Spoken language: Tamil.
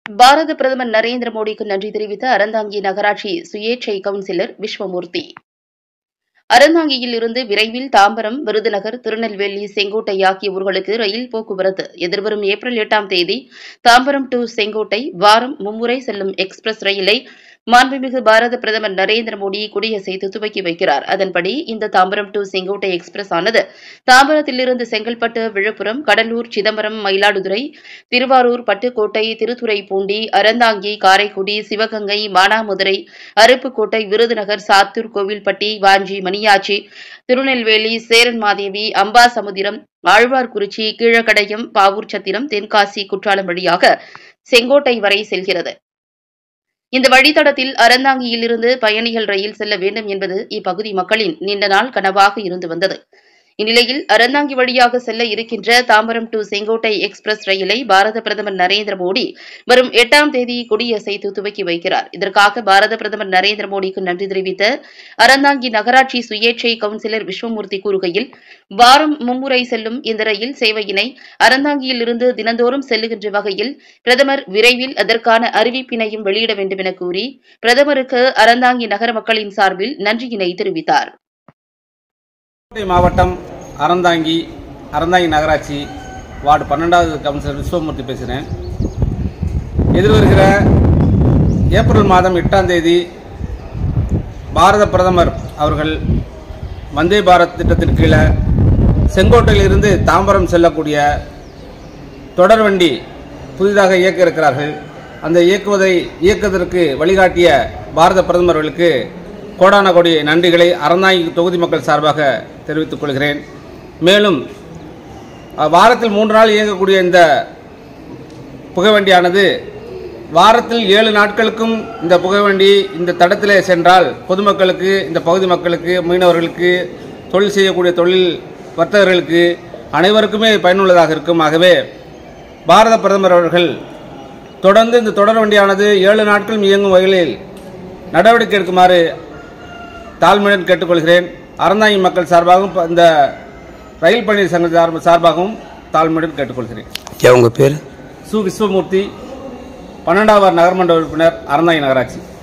பாரத பிரதமர் நரேந்திர மோடிக்கு நன்றி தெரிவித்த அறந்தாங்கி நகராட்சி சுயேட்சை கவுன்சிலர் விஸ்வமூர்த்தி அறந்தாங்கியில் இருந்து விரைவில் தாம்பரம் விருதுநகர் திருநெல்வேலி செங்கோட்டை ஆகிய ஊர்களுக்கு ரயில் போக்குவரத்து எதிர்வரும் ஏப்ரல் எட்டாம் தேதி தாம்பரம் டு செங்கோட்டை வாரம் மும்முறை செல்லும் எக்ஸ்பிரஸ் ரயிலை மாண்புமிகு பாரத பிரதமர் நரேந்திர மோடி கொடியசைத்து துவக்கி வைக்கிறார் அதன்படி இந்த தாம்பரம் டு செங்கோட்டை எக்ஸ்பிரஸ் ஆனது தாம்பரத்திலிருந்து செங்கல்பட்டு விழுப்புரம் கடலூர் சிதம்பரம் மயிலாடுதுறை திருவாரூர் பட்டுக்கோட்டை திருத்துறைப்பூண்டி அறந்தாங்கி காரைக்குடி சிவகங்கை மானாமதுரை அருப்புக்கோட்டை விருதுநகர் சாத்தூர் கோவில்பட்டி வாஞ்சி மணியாச்சி திருநெல்வேலி சேரன்மாதேவி அம்பாசமுத்திரம் ஆழ்வார்குறிச்சி கீழக்கடையம் பாவூர் சத்திரம் தென்காசி குற்றாலம் வழியாக செங்கோட்டை வரை செல்கிறது இந்த வழித்தடத்தில் அறந்தாங்கியிலிருந்து பயணிகள் ரயில் செல்ல வேண்டும் என்பது இப்பகுதி மக்களின் நீண்ட நாள் கனவாக இருந்து வந்தது இந்நிலையில் அறந்தாங்கி வழியாக செல்ல இருக்கின்ற தாம்பரம் டு செங்கோட்டை எக்ஸ்பிரஸ் ரயிலை பாரத பிரதமர் நரேந்திர மோடி வரும் எட்டாம் தேதி கொடியசைத்து துவக்கி வைக்கிறார் இதற்காக பாரத பிரதமர் நரேந்திர மோடிக்கு நன்றி தெரிவித்த அறந்தாங்கி நகராட்சி சுயேட்சை கவுன்சிலர் விஸ்வமூர்த்தி கூறுகையில் வாரம் மும்முறை செல்லும் இந்த ரயில் சேவையினை அறந்தாங்கியில் இருந்து தினந்தோறும் செல்லுகின்ற வகையில் பிரதமர் விரைவில் அதற்கான அறிவிப்பினையும் வெளியிட வேண்டும் என கூறி பிரதமருக்கு அறந்தாங்கி நகர மக்களின் சார்பில் நன்றியினை தெரிவித்தார் கோட்டை மாவட்டம் அறந்தாங்கி அறந்தாங்கி நகராட்சி வார்டு பன்னெண்டாவது கவுன்சிலர் விஸ்வமூர்த்தி பேசுகிறேன் எதிர்வருகிற ஏப்ரல் மாதம் எட்டாம் தேதி பாரத பிரதமர் அவர்கள் வந்தே பாரத் திட்டத்தின் கீழே செங்கோட்டையிலிருந்து தாம்பரம் செல்லக்கூடிய தொடர்வண்டி புதிதாக இயக்க இருக்கிறார்கள் அந்த இயக்குவதை இயக்கத்திற்கு வழிகாட்டிய பாரத பிரதமர் அவர்களுக்கு கோடான கோடி நன்றிகளை அறந்தாங்கி தொகுதி மக்கள் சார்பாக தெரிவித்துக் கொள்கிறேன் மேலும் அஹ், வாரத்தில் மூன்று நாள் இயங்கக்கூடிய இந்த புகைவண்டியானது வாரத்தில் ஏழு நாட்களுக்கும் இந்த புகைவண்டி இந்த தடத்திலே சென்றால் பொதுமக்களுக்கு இந்த பகுதி மக்களுக்கு மீனவர்களுக்கு தொழில் செய்யக்கூடிய தொழில் வர்த்தகர்களுக்கு அனைவருக்குமே பயனுள்ளதாக இருக்கும் ஆகவே பாரத பிரதமர் அவர்கள் தொடர்ந்து இந்த தொடர் வண்டியானது ஏழு நாட்களும் இயங்கும் வகையில் நடவடிக்கை எடுக்குமாறு தாழ்மையுடன் கேட்டுக்கொள்கிறேன் அறந்தாங்கி மக்கள் சார்பாகவும் ப- இந்த ரயில் பணி சங்க சார்ப- சார்பாகவும் தாழ்மையுடன் கேட்டுக்கொள்கிறேன் ஐயா உங்கள் பேர் சு விஸ்வமூர்த்தி பன்னெண்டாவது நகர்மன்ற உறுப்பினர் அறந்தாங்கி நகராட்சி